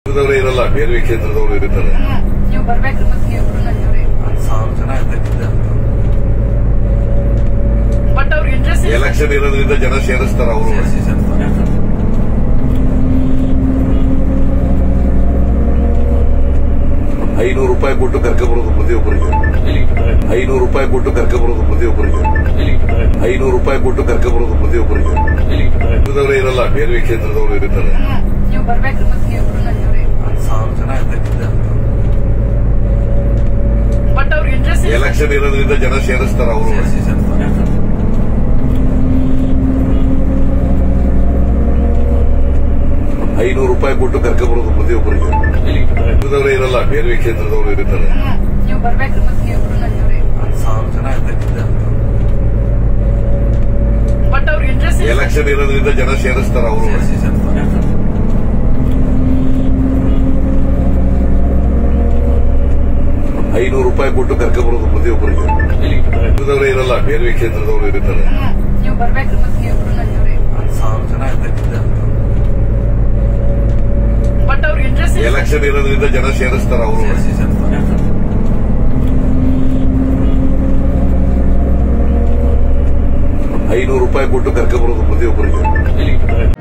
ಕ್ಷೇತ್ರದವರೇ ಇರಲ್ಲ ಬೇರೆ ಕ್ಷೇತ್ರದವರು ಇರ್ತಾರೆ ನೀವು ಬರ್ಬೇಕ್ರಿ ಮತ್ತೆ ನೀವು ನಂಜೂರಿ ಸಾವಿರ ಜನ ಇರ್ಬೇಕಿದೆ ಬಟ್ ಅವ್ರ ಇಂಟ್ರೆಸ್ಟ್ ಎಲೆಕ್ಷನ್ ಇರೋದ್ರಿಂದ ಜನ ಸೇರಿಸ್ತಾರ ಅವರು ಸೇರಿಸಿ ಸೇರ್ತಾರೆ ಐನೂರು ರೂಪಾಯಿ ಕೊಟ್ಟು ಕರ್ಕೊಬರೋದು ಪ್ರತಿಯೊಬ್ಬರಿಗೆ ಐನೂರು ರೂಪಾಯಿ ಕೊಟ್ಟು ಕರ್ಕೊಬರೋದು ಪ್ರತಿಯೊಬ್ಬರಿಗೆ ಐನೂರು ರೂಪಾಯಿ ಕೊಟ್ಟು ಕರ್ಕೊಬರೋದು ಪ್ರತಿಯೊಬ್ಬರಿಗೆ ಕ್ಷೇತ್ರದವರೇ ಇರಲ್ಲ ಬೇರೆ ಕ್ಷೇತ್ರದವರು ಇರ್ತಾರೆ ನೀವು ಬರ್ಬೇಕ್ರಿ ಮತ್ತೆ ನೀವು ನಂಜೂರಿ ಸಾವಿರ ಜನ ಇರ್ಬೇಕಿದೆ ಬಟ್ ಅವ್ರ ಇಂಟ್ರೆಸ್ಟ್ ಎಲೆಕ್ಷನ್ ಇರೋದ್ರಿಂದ ಜನ ಸೇರಿಸ್ತಾರ ಅವರು ಸೇರಿಸಿ ಸೇರ್ತಾರೆ ಐನೂರು ರೂಪಾಯಿ ಕೊಟ್ಟು ಕರ್ಕೊಬರೋದು ಪ್ರತಿಯೊಬ್ಬರಿಗೆ ಕ್ಷೇತ್ರದವರೇ ಇರಲ್ಲ ಬೇರೆ ಕ್ಷೇತ್ರದವರು ಇರ್ತಾರೆ ನೀವು ಬರ್ಬೇಕ್ರಿ ಮತ್ತೆ ನೀವು ನಂಜೂರಿ ಸಾವಿರ ಜನ ಇರ್ಬೇಕಿದೆ ಬಟ್ ಅವ್ರ ಇಂಟ್ರೆಸ್ಟ್ ಎಲೆಕ್ಷನ್ ಇರೋದ್ರಿಂದ ಜನ ಸೇರಿಸ್ತಾರ ಅವರು ಸೇರಿಸಿ ಸೇರ್ತಾರೆ ಐನೂರು ರೂಪಾಯಿ ಕೊಟ್ಟು ಕರ್ಕೊಬರೋದು ಪ್ರತಿಯೊಬ್ಬರಿಗೆ ಕ್ಷೇತ್ರದವರೇ ಇರಲ್ಲ ಬೇರೆ ಕ್ಷೇತ್ರದವರು ಇರ್ತಾರೆ ನೀವು ಬರ್ಬೇಕ್ರಿ ಮತ್ತೆ ನೀವು ನಂಜೂರಿ ಸಾವಿರ ಜನ ಇರ್ಬೇಕಿದೆ ಬಟ್ ಅವ್ರ ಇಂಟ್ರೆಸ್ಟ್ ಎಲೆಕ್ಷನ್ ಇರೋದ್ರಿಂದ ಜನ ಸೇರಿಸ್ತಾರ ಅವರು ಸೇರಿಸಿ ಸೇರ್ತಾರೆ ಐನೂರು ರೂಪಾಯಿ ಕೊಟ್ಟು ಕರ್ಕೊಬರೋದು ಪ್ರತಿಯೊಬ್ಬರಿಗೆ